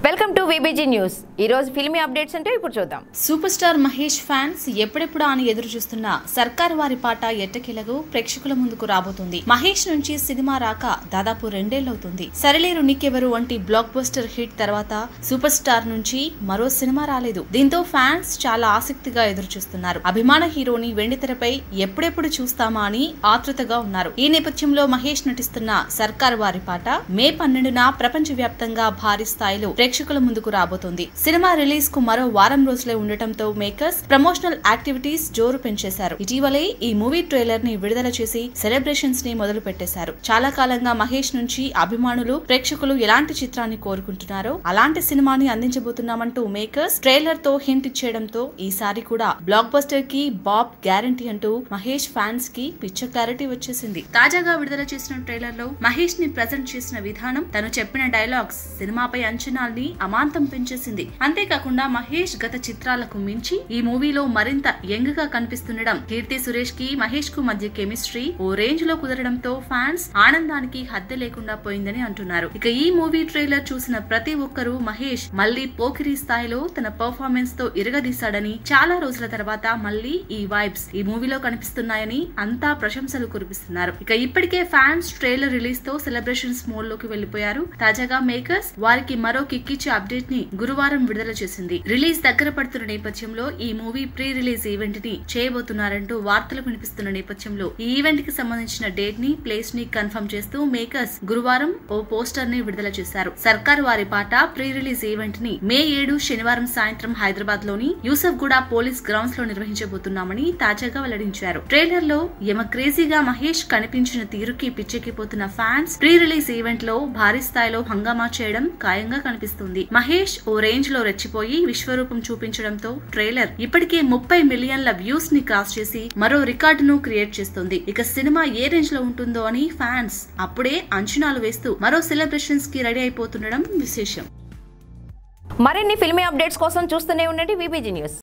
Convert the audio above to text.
welcome to VBG news ఈ రోజు filmy updates అంటే ఇప్పుడు చూద్దాం సూపర్ స్టార్ మహేష్ ఫ్యాన్స్ ఎప్పుడెప్పుడా అని ఎదురు చూస్తున్న సర్కార్ వారి పాట ఎట్టకేలకు ప్రేక్షకుల ముందుకు రాబోతుంది మహేష్ నుంచి సినిమా రాక దాదాపు రెండేళ్లవుతుంది సరిలేరు నీకెవరు వంటి బ్లాక్ బస్టర్ హిట్ తర్వాత సూపర్ స్టార్ నుంచి మరో సినిమా రాలేదు దీంతో ఫ్యాన్స్ చాలా ఆసక్తిగా ఎదురు చూస్తున్నారు అభిమాన హీరోని వెండితెరపై ఎప్పుడెప్పుడు చూస్తామా అని ఆతృతగా ఉన్నారు ఈ నేపథ్యంలో మహేష్ నటిస్తున్న సర్కార్ వారి పాట మే పన్నెండున ప్రపంచ వ్యాప్తంగా భారీ స్థాయిలో ప్రేక్షకుల ముందుకు రాబోతోంది సినిమా రిలీజ్ కు మరో వారం రోజులే ఉండటంతో మేకర్స్ ప్రమోషనల్ యాక్టివిటీస్ జోరు పెంచేశారు ఇటీవలే ఈ మూవీ ట్రైలర్ ని విడుదల చేసి సెలబ్రేషన్స్ ని మొదలు పెట్టేశారు చాలా కాలంగా మహేష్ నుంచి అభిమానులు ప్రేక్షకులు ఎలాంటి చిత్రాన్ని కోరుకుంటున్నారో అలాంటి సినిమాని అందించబోతున్నామంటూ మేకర్స్ ట్రైలర్ తో హింట్ ఇచ్చేయడంతో ఈసారి కూడా బ్లాక్ బస్టర్ కి బాబ్ గ్యారంటీ అంటూ మహేష్ ఫ్యాన్స్ కి పిచ్చ క్లారిటీ వచ్చేసింది తాజాగా విడుదల చేసిన ట్రైలర్ లో మహేష్ ని ప్రజెంట్ చేసిన విధానం తను చెప్పిన డైలాగ్స్ సినిమాపై అంచనాల్ని అమాంతం పెంచేసింది అంతేకాకుండా మహేష్ గత చిత్రాలకు మించి ఈ మూవీలో మరింత యంగ్ గా కనిపిస్తుండడం కీర్తి సురేష్ కి మహేష్ కు మధ్య కెమిస్ట్రీ ఓ రేంజ్ లో కుదరడంతో ఫ్యాన్స్ ఆనందానికి హద్దె లేకుండా పోయిందని అంటున్నారు ఇక ఈ మూవీ ట్రైలర్ చూసిన ప్రతి ఒక్కరూ మహేష్ మళ్ళీ పోకిరి స్థాయిలో తన పర్ఫార్మెన్స్ తో ఇరగదీశాడని చాలా రోజుల తర్వాత మళ్ళీ ఈ వైబ్స్ ఈ మూవీలో కనిపిస్తున్నాయని అంతా ప్రశంసలు కురిపిస్తున్నారు ఇక ఇప్పటికే ఫ్యాన్స్ ట్రైలర్ రిలీజ్ తో సెలబ్రేషన్స్ మోడ్ లోకి వెళ్లిపోయారు తాజాగా మేకర్స్ వారికి మరో కిక్కిచ్చే అప్డేట్ ని గురువారం విడుదల చేసింది రిలీజ్ దగ్గర పడుతున్న నేపథ్యంలో ఈ మూవీ ప్రీ రిలీజ్ ఈవెంట్ ని చేయబోతున్నారంటూ వార్తలు వినిపిస్తున్న నేపథ్యంలో ఈ ఈవెంట్ కి సంబంధించిన డేట్ ని ప్లేస్ ని కన్ఫర్మ్ చేస్తూ మేకర్స్ గురువారం ఓ పోస్టర్ ని విడుదల చేశారు సర్కార్ వారి పాట ప్రీ రిలీజ్ ఈవెంట్ ని మే ఏడు శనివారం సాయంత్రం హైదరాబాద్ లోని యూసఫ్ గూడ పోలీస్ గ్రౌండ్స్ లో నిర్వహించబోతున్నామని తాజాగా వెల్లడించారు ట్రైలర్ లో యమ క్రేజీగా మహేష్ కనిపించిన తీరుకి పిచ్చెక్కిపోతున్న ఫ్యాన్స్ ప్రీ రిలీజ్ ఈవెంట్ లో భారీ స్థాయిలో హంగామా చేయడం ఖాయంగా కనిపిస్తుంది మహేష్ ఓ రేంజ్ లో రెచ్చిపోయి విశ్వరూపం చూపించడంతో ట్రైలర్ ఇప్పటికే ముప్పై మిలియన్ల వ్యూస్ ని క్రాస్ చేసి మరో రికార్డును క్రియేట్ చేస్తుంది ఇక సినిమా ఏ రేంజ్ లో ఉంటుందో అని ఫ్యాన్స్ అప్పుడే అంచనాలు వేస్తూ మరో సెలబ్రేషన్స్ కి రెడీ అయిపోతుండడం విశేషం మరిన్ని ఫిల్మీ అప్డేట్స్ కోసం చూస్తూనే ఉండండి విబిజీ న్యూస్